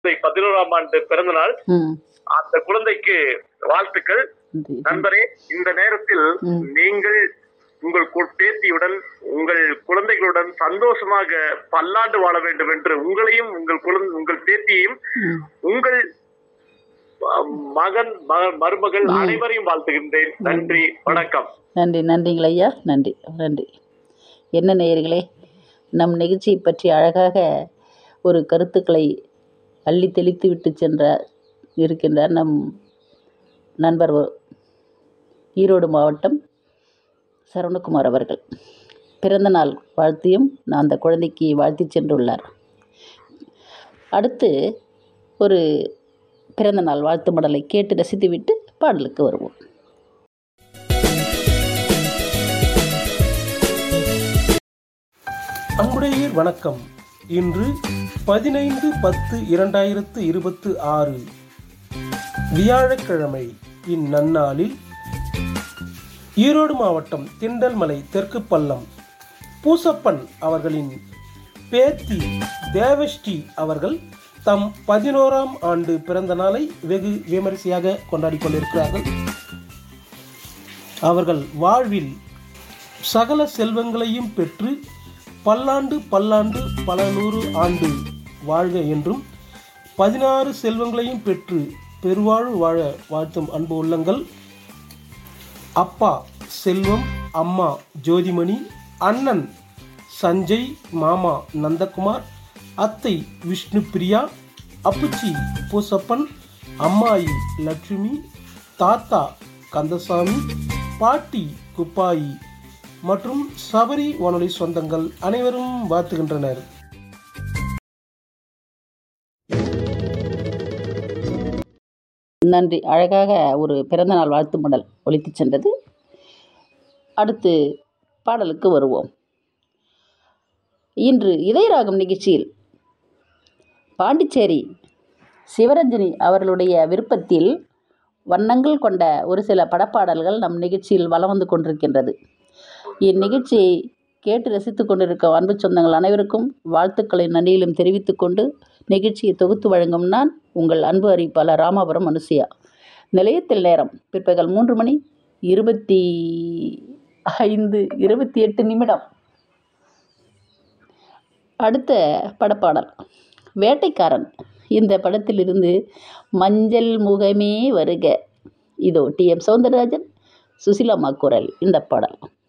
பதினோராம் ஆண்டு பிறந்த நாள் ம் அந்த குழந்தைக்கு வாழ்த்துக்கள் நன்றி நண்பரே இந்த நேரத்தில் ம். நீங்கள் உங்கள் கு- பேத்தியுடன் உங்கள் குழந்தைகளுடன் சந்தோஷமாக பல்லாண்டு வாழ வேண்டும் என்று உங்களையும் உங்கள் குழந்தை உங்கள் பேத்தியையும் ம் உங்கள் அஹ், மகன் மக- மருமகள் அனைவரையும் வாழ்த்துகின்றேன் நன்றி வணக்கம் நன்றி நன்றிங்கள் ஐயா நன்றி நன்றி என்ன நேயர்களே நம் நிகழ்ச்சியை பற்றி அழகாக ஒரு கருத்துக்களை அள்ளி தெளித்து விட்டு சென்ற இருக்கின்றார் நம் நண்பர் ஒ- ஈரோடு மாவட்டம் சரவணகுமார் அவர்கள் பிறந்த நாள் வாழ்த்தியும் நான் அந்த குழந்தைக்கு வாழ்த்தி சென்றுள்ளார் அடுத்து ஒரு பிறந்த நாள் வாழ்த்து மடலை கேட்டு ரசித்துவிட்டு பாடலுக்கு வருவோம் அன்புடைய வணக்கம் இன்று பதினைந்து பத்து இரண்டாயிரத்து இருபத்து ஆறு வியாழக்கிழமை இந்நன்னாளில் ஈரோடு மாவட்டம் திண்டல்மலை தெற்கு பள்ளம் பூசப்பன் அவர்களின் பேத்தி தேவஸ்ரீ அவர்கள் தம் பதினோராம் ஆண்டு பிறந்த நாளை வெகு விமரிசையாக கொண்டாடி கொண்டிருக்கிறார்கள் அவர்கள் வாழ்வில் சகல செல்வங்களையும் பெற்று பல்லாண்டு பல்லாண்டு பல நூறு ஆண்டு வாழ்க என்றும் பதினாறு செல்வங்களையும் பெற்று பெருவாழ்வு வாழ வாழ்த்தும் அன்பு உள்ளங்கள் அப்பா செல்வம் அம்மா ஜோதிமணி அண்ணன் சஞ்சய் மாமா நந்தகுமார் அத்தை விஷ்ணு பிரியா அப்புச்சி பூசப்பன் அம்மாயி லட்சுமி தாத்தா கந்தசாமி பாட்டி குப்பாயி மற்றும் சபரி வானொலி சொந்தங்கள் அனைவரும் வாழ்த்துகின்றனர் நன்றி அழகாக ஒரு பிறந்தநாள் வாழ்த்து மடல் ஒலித்துச் சென்றது அடுத்து பாடலுக்கு வருவோம் இன்று இதயராகம் நிகழ்ச்சியில் பாண்டிச்சேரி சிவரஞ்சனி அவர்களுடைய விருப்பத்தில் வண்ணங்கள் கொண்ட ஒரு சில படப்பாடல்கள் நம் நிகழ்ச்சியில் வலம் வந்து கொண்டிருக்கின்றது இந்நிகழ்ச்சியை கேட்டு ரசித்துக் கொண்டிருக்கும் அன்பு சொந்தங்கள் அனைவருக்கும் வாழ்த்துக்களை நன்றியிலும் தெரிவித்துக் கொண்டு நிகழ்ச்சியை தொகுத்து வழங்கும் நான் உங்கள் அன்பு அறிவிப்பாளர் ராமாபுரம் அனுசியா நிலையத்தில் நேரம் பிற்பகல் மூன்று மணி இருபத்தி ஐந்து இருபத்தி எட்டு நிமிடம் அடுத்த படப்பாடல் வேட்டைக்காரன் இந்த படத்திலிருந்து மஞ்சள் முகமே வருக இதோ டி எம் சௌந்தரராஜன் சுசிலாமா குரல் இந்த பாடல்